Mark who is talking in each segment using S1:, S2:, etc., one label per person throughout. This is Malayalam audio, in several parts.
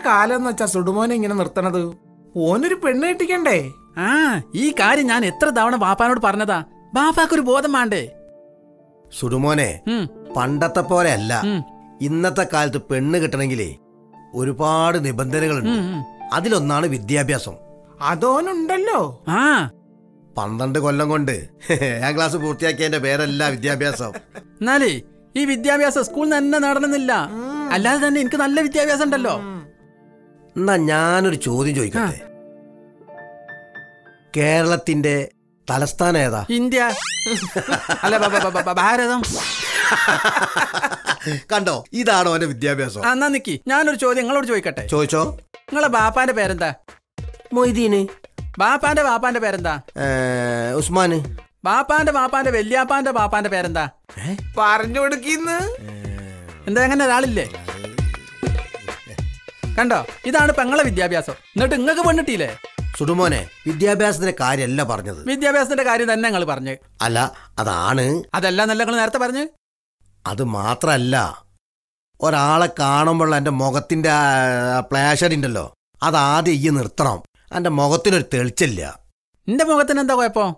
S1: കാലം എന്ന് വെച്ചാ സുടുമോനെ ഇങ്ങനെ നിർത്തണത് ഓനൊരു പെണ്ണ് കെട്ടിക്കണ്ടേ
S2: ആ ഈ കാര്യം ഞാൻ എത്ര തവണ ബാപ്പാനോട് പറഞ്ഞതാ ബാപ്പാക്കൊരു ബോധം വേണ്ടേ
S3: സുടുമോനെ
S2: ഉം,
S3: പണ്ടത്തെ പോലെ അല്ല
S2: ഉം,
S3: ഇന്നത്തെ കാലത്ത് പെണ്ണ് കിട്ടണമെങ്കിലേ ഒരുപാട് നിബന്ധനകളുണ്ട്
S2: ഉം, ഉം.
S3: അതിലൊന്നാണ് വിദ്യാഭ്യാസം
S1: അതോനുണ്ടല്ലോ
S2: ആ
S3: പന്ത്രണ്ട് കൊല്ലം കൊണ്ട് ഏഴാം ക്ലാസ് പൂർത്തിയാക്കിയതിന്റെ പേരല്ല വിദ്യാഭ്യാസം
S2: എന്നാലേ ഈ വിദ്യാഭ്യാസം സ്കൂളിൽ തന്നെ നടണമെന്നില്ല അല്ലാതെ തന്നെ എനിക്ക് നല്ല വിദ്യാഭ്യാസം ഉണ്ടല്ലോ
S3: എന്നാ ഞാനൊരു ചോദ്യം ചോദിക്കട്ടെ കേരളത്തിന്റെ തലസ്ഥാനം ഏതാ
S2: ഇന്ത്യ അല്ല ബ- ബ- ബ- ബ- ഭാരതം
S3: കണ്ടോ ഇതാണോ അവന്റെ വിദ്യാഭ്യാസം
S2: ആ, എന്നാ നിക്കി ഞാനൊരു ചോദ്യം നിങ്ങളോട് ചോദിക്കട്ടെ
S3: ചോദിച്ചോ
S2: നിങ്ങളെ ബാപ്പാന്റെ പേരെന്താ
S3: മൊയ്തീന്
S2: ബാപ്പാന്റെ ബാപ്പാന്റെ പേരെന്താ
S3: ഏ, ഉസ്മാന്
S2: ബാപ്പാന്റെ ബാപ്പാന്റെ വല്യാപ്പാന്റെ ബാപ്പാന്റെ പേരെന്താ
S1: പറഞ്ഞു കൊടുക്കിന്ന്
S2: എന്താ അങ്ങനെ ഒരാളില്ലേ കണ്ടോ ഇതാണ് പെങ്ങളെ വിദ്യാഭ്യാസം എന്നിട്ട് നിങ്ങൾക്ക് പെണ്ണിട്ടില്ലേ
S3: സുടുമോനെ വിദ്യാഭ്യാസത്തിന്റെ കാര്യമല്ല പറഞ്ഞത്
S2: വിദ്യാഭ്യാസത്തിന്റെ കാര്യം തന്നെ നിങ്ങൾ പറഞ്ഞു
S3: അല്ല അതാണ്
S2: അതല്ല നല്ല നിങ്ങൾ നേരത്തെ പറഞ്ഞു
S3: അത് മാത്രല്ല ഒരാളെ കാണുമ്പോൾ എൻ്റെ മുഖത്തിന്റെ പ്ലാഷർ ഉണ്ടല്ലോ അത് ആദ്യം ഈ നിർത്തണം എൻ്റെ മുഖത്തിനൊരു തെളിച്ചില്ല
S2: നിന്റെ മുഖത്തിന് എന്താ കുഴപ്പം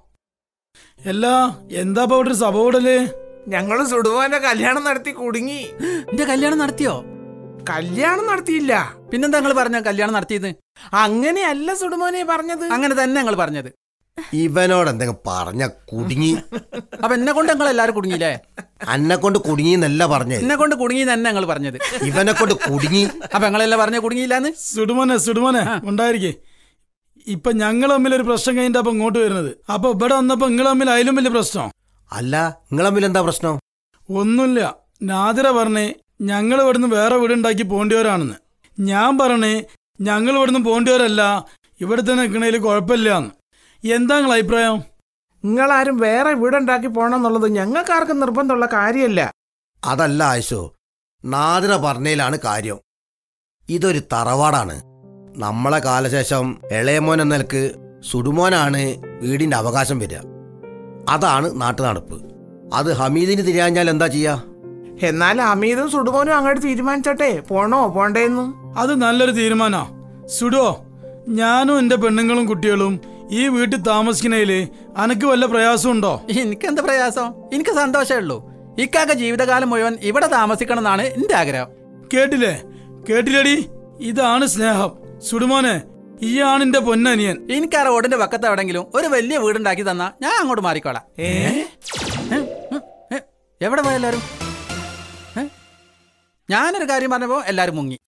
S4: എല്ലാ എന്താ ഇപ്പൊ ഇവിടെ ഒരു സഭ കൂടല്
S1: ഞങ്ങള് സുടുമോന്റെ കല്യാണം നടത്തി കുടുങ്ങി
S2: നിന്റെ കല്യാണം നടത്തിയോ
S1: കല്യാണം നടത്തിയില്ല
S2: പിന്നെന്താ നിങ്ങൾ പറഞ്ഞ കല്യാണം നടത്തിയത്
S1: അങ്ങനെയല്ല സുടുമോനെ പറഞ്ഞത്
S2: അങ്ങനെ തന്നെ ഞങ്ങൾ പറഞ്ഞത്
S3: ഇവനോട് എന്തെങ്കിലും പറഞ്ഞ കുടുങ്ങി
S2: അപ്പൊ എന്നെ കൊണ്ട് നിങ്ങൾ എല്ലാരും കുടുങ്ങിയില്ലേ
S3: അന്നെ കൊണ്ട് കുടുങ്ങി എന്നല്ല പറഞ്ഞേ
S2: എന്നെ കൊണ്ട് കുടുങ്ങി തന്നെ ഞങ്ങൾ പറഞ്ഞത്
S3: ഇവനെ കൊണ്ട് കുടുങ്ങി
S2: അപ്പൊ ഞങ്ങളെല്ലാം പറഞ്ഞ കുടുങ്ങിയില്ലാന്ന്
S4: സുടുമോനെ സുടുമോനെ ഉണ്ടായിരിക്കേ ഇപ്പൊ ഞങ്ങൾ തമ്മിൽ ഒരു പ്രശ്നം കഴിഞ്ഞിട്ട് അപ്പൊ ഇങ്ങോട്ട് വരുന്നത് അപ്പൊ ഇവിടെ വന്നപ്പോ നിങ്ങൾ തമ്മിൽ അതിലും വലിയ പ്രശ്നം
S3: അല്ല നിങ്ങൾ തമ്മിൽ എന്താ പ്രശ്നം
S4: ഒന്നുമില്ല നാദിര പറഞ്ഞേ ഞങ്ങൾ ഇവിടുന്ന് വേറെ വീടുണ്ടാക്കി പോണ്ടിയവരാണെന്ന് ഞാൻ പറഞ്ഞേ ഞങ്ങൾ ഇവിടുന്ന് പോണ്ടിയവരല്ല ഇവിടെ തന്നെ നിൽക്കണേൽ കുഴപ്പമില്ലാന്ന് എന്താ നിങ്ങളെ അഭിപ്രായം
S1: നിങ്ങളാരും വേറെ വീടുണ്ടാക്കി പോണെന്നുള്ളത് ഞങ്ങൾക്കാർക്കും നിർബന്ധമുള്ള കാര്യമല്ല
S3: അതല്ല ആയിഷോ നാദിര പറഞ്ഞതിലാണ് കാര്യം ഇതൊരു തറവാടാണ് നമ്മളെ കാലശേഷം ഇളയമോൻ എന്ന നിലക്ക് സുടുമോനാണ് വീടിന്റെ അവകാശം വരിക അതാണ് നാട്ടു നടപ്പ് അത് ഹമീദിന് തിരിയാഞ്ഞാൽ എന്താ ചെയ്യാ
S1: എന്നാൽ അമീതും സുടുമോനും അങ്ങോട്ട് തീരുമാനിച്ചോട്ടെ പോണോ പോണ്ടേന്ന്
S4: അത് നല്ലൊരു തീരുമാനാ സുഡോ ഞാനും എന്റെ പെണ്ണുങ്ങളും കുട്ടികളും ഈ വീട്ടിൽ താമസിക്കണേല് അനക്ക് വല്ല പ്രയാസമുണ്ടോ
S2: എനിക്ക് എന്ത് പ്രയാസം എനിക്ക് സന്തോഷമേ ഉള്ളൂ ഇക്കാക്ക ജീവിതകാലം മുഴുവൻ ഇവിടെ താമസിക്കണം എന്നാണ് എന്റെ ആഗ്രഹം
S4: കേട്ടില്ലേ കേട്ടില്ലടി ഇതാണ് സ്നേഹം സുടുമോനെ ഈയാണ് എന്റെ പൊന്നനിയൻ
S2: എനിക്ക് ആ റോഡിന്റെ പക്കത്ത് എവിടെങ്കിലും ഒരു വലിയ വീടുണ്ടാക്കി തന്നാ ഞാൻ അങ്ങോട്ട് മാറിക്കോളാം
S1: ഏ
S2: ഏ? ഉം, ഏ? എവിടെ പോയ എല്ലാരും ഏ? ഞാനൊരു കാര്യം പറഞ്ഞപ്പോ എല്ലാരും മുങ്ങി